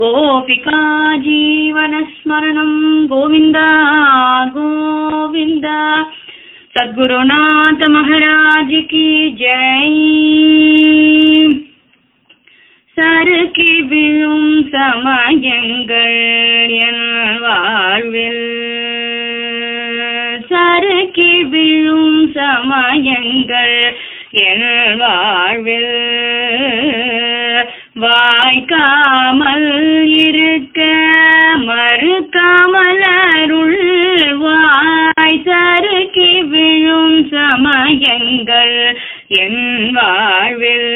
गोपिका जीवनस्मरणं गोविन्द गोविन्द सद्गुरुनाथ महाराज की जय சறுக்கி விழும் சமயங்கள் என் வாழ்வில் சறுக்கி விழும் சமயங்கள் என் வாழ்வில் வாய்க்காமல் இருக்க மறுக்காமல் அருள் வாய் சறுக்கி விழும் சமயங்கள் என் வாழ்வில்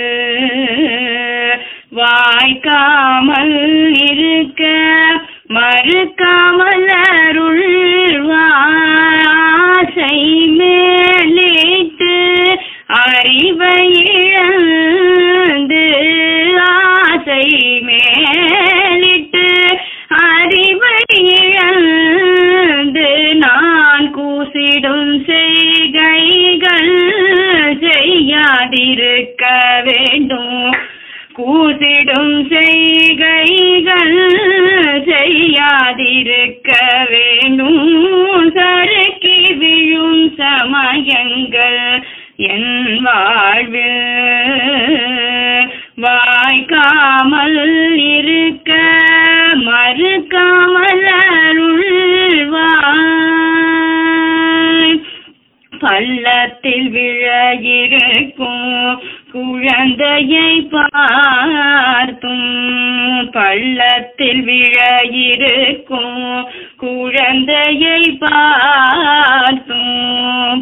வாய்க்காமல் இருக்க மறுக்காமல் அருள் வாசை மேலிட்டு அறிவை இழந்து ஆசை மேலிட்டு அறிவை இழந்து நான் கூசிடும் செய்கைகள் செய்யாதிருக்க வேண்டும் கூசிடும் செய்கைகள் செய்யாதிருக்க வேண்டும் சறுக்கி விழும் சமயங்கள் என் வாழ்வில் வாய்க்காமல் இருக்க மறுக்காமல் அருள்வாய் பள்ளத்தில் விழ இருக்கும் குழந்தையை பார்த்தும் பள்ளத்தில் விழ இருக்கும் குழந்தையை பார்த்தும்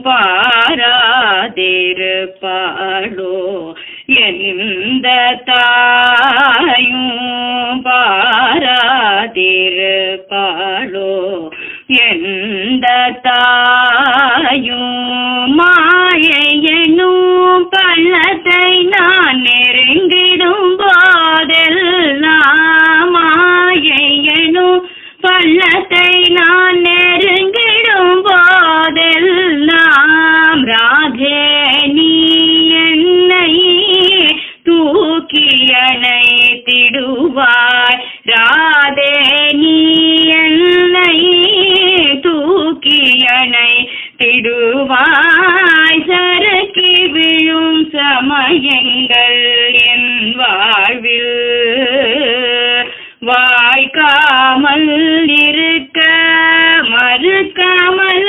பாராதிருப்பாளோ எந்த தாயும் பாராதிருப்பாளோ எந்த தாயும் மாயை எனும் பள்ளத்தை நான் நெருங்கிடும் போதெல்லாம் மாயை எனும் பள்ளத்தை நான் நெருங்கிடும் போதெல்லாம் ராஜே நீ என்னை தூக்கியனை திடுவாய் ராதே நீ என்னை தூக்கியனை திடுவாய் சறுக்கி விழும் சமயங்கள் என் வாழ்வில் வாய்க்காமல் இருக்க மறுக்காமல்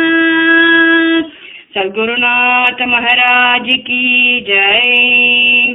அருள்வாய் सदगुरुनाथ महाराज की जय